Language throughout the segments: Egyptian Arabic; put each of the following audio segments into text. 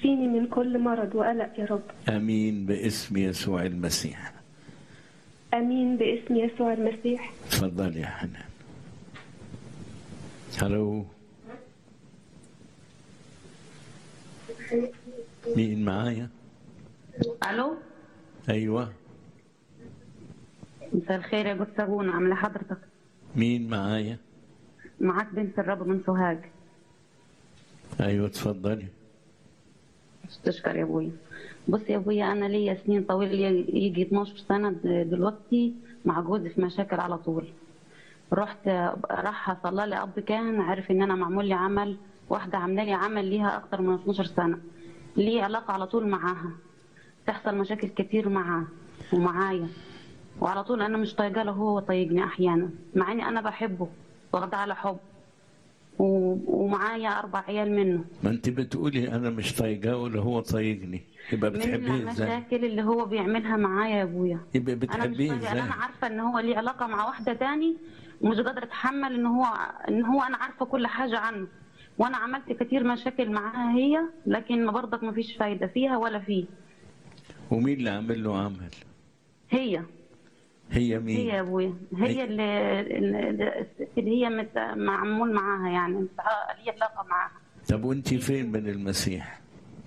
اشفيني من كل مرض وقلق يا رب امين باسم يسوع المسيح امين باسم يسوع المسيح تفضل يا حنان هلو مين معايا الو ايوه مساء الخير يا جوز صابون عامله حضرتك مين معايا معاك بنت الرب من سوهاج ايوه تفضلي تشكر يا ابويا بص يا ابويا انا ليا سنين طويله ليا يجي 12 سنه د- دلوقتي مع جوزي في مشاكل على طول رحت راح صلى لي اب كان عرف ان انا معمول لي عمل واحده عامله لي عمل ليها اكتر من 12 سنه لي علاقه على طول معاها تحصل مشاكل كتير معاه ومعايا وعلى طول انا مش طايقه له هو طايقني احيانا مع اني انا بحبه واخده على حب و- ومعايا اربع عيال منه ما انت بتقولي انا مش طايقاه ولا هو طايقني يبقى من بتحبيه ازاي المشاكل اللي هو بيعملها معايا يا ابويا يبقى انا مش بتحبيه طايقة ازاي انا عارفه ان هو ليه علاقه مع واحده تاني ومش قادره اتحمل ان هو ان هو انا عارفه كل حاجه عنه وانا عملت كتير مشاكل معاها هي لكن برضك ما فيش فايده فيها ولا فيه ومين اللي عامل له عمل هي هي مين هي يا ابويا هي اللي, اللي الست اللي هي مت- معمول معاها يعني ليه علاقه معاها طب وانت فين من المسيح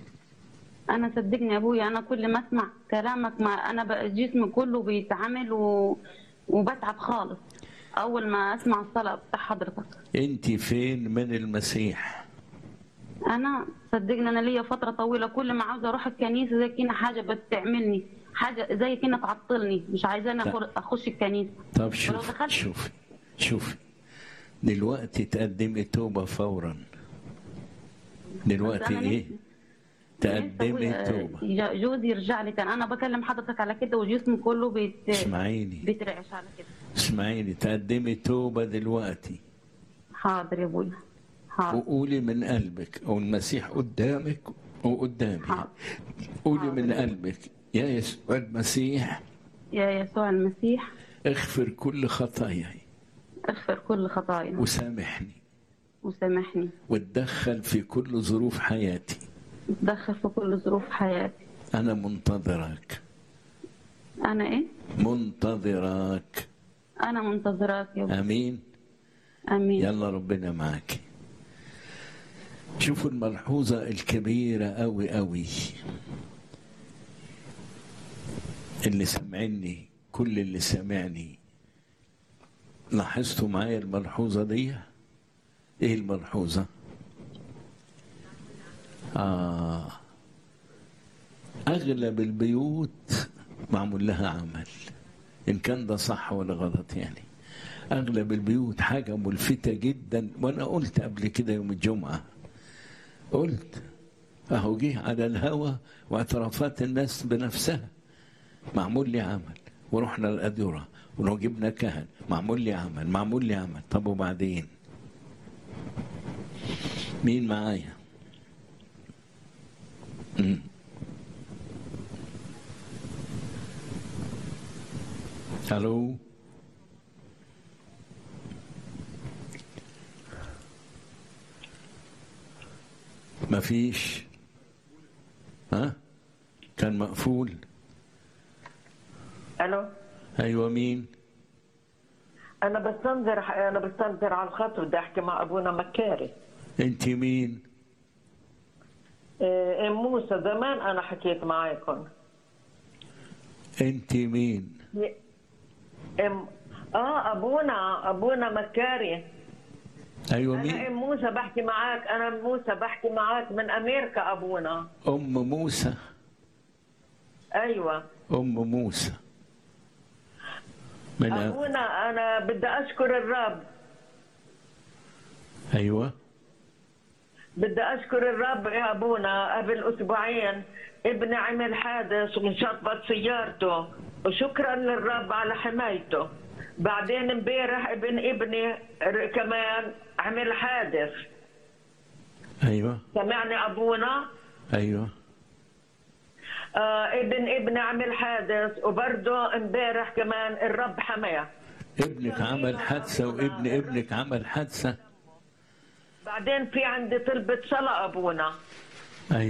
انا صدقني يا ابويا انا كل ما اسمع كلامك ما انا بقى جسمي كله بيتعمل و... وبتعب خالص اول ما اسمع الصلاه بتاع حضرتك انت فين من المسيح انا صدقني انا ليا فتره طويله كل ما عاوزه اروح الكنيسه زي كده حاجه بتعملني حاجه زي كده تعطلني مش عايزاني لا. أخر- اخش الكنيسه طب ولو شوف دخلت- شوفي شوفي دلوقتي تقدمي توبة فورا دلوقتي بس أنا ايه نفسي- تقدمي نفسي توبة أبويا جوزي يرجع لي كان انا بكلم حضرتك على كده وجسمي كله بيت... اسمعيني بيترعش على كده اسمعيني تقدمي توبة دلوقتي حاضر يا ابويا حاضر وقولي من قلبك او المسيح قدامك وقدامي حاضر. قولي من قلبك يا يسوع المسيح يا يسوع المسيح اغفر كل خطاياي اغفر كل خطايا وسامحني وسامحني واتدخل في كل ظروف حياتي تدخل في كل ظروف حياتي انا منتظرك انا ايه منتظرك انا منتظراك يا ابويا امين امين يلا ربنا معاك شوفوا الملحوظة الكبيرة أوي أوي اللي سمعني كل اللي سمعني لاحظتوا معايا الملحوظة دي ايه الملحوظة آه أغلب البيوت معمول لها عمل إن كان ده صح ولا غلط يعني أغلب البيوت حاجة ملفتة جدا وأنا قلت قبل كده يوم الجمعة قلت أهو جه على الهوى واعترافات الناس بنفسها معمول لي عمل ورحنا الأديرة وجبنا كهن معمول لي عمل معمول لي عمل طب وبعدين مين معايا مم. الو مفيش ها كان مقفول الو ايوه مين انا بستنظر انا بستنظر على الخط بدي احكي مع ابونا مكاري انت مين إيه ام موسى زمان انا حكيت معاكم انت مين ام اه ابونا ابونا مكاري ايوه انا مين ام موسى بحكي معاك انا ام موسى بحكي معاك من امريكا ابونا ام موسى ايوه ام موسى من أ... ابونا انا بدي اشكر الرب ايوه بدي اشكر الرب يا ابونا قبل اسبوعين ابني عمل حادث وانشطبت سيارته وشكرا للرب على حمايته بعدين امبارح ابن ابني ر- كمان عمل حادث ايوه سمعني ابونا ايوه آه ابن ابني عمل حادث وبرضه امبارح كمان الرب حماه ابنك عمل حادثه وابن ابنك عمل حادثه بعدين في عندي طلبة صلاة أبونا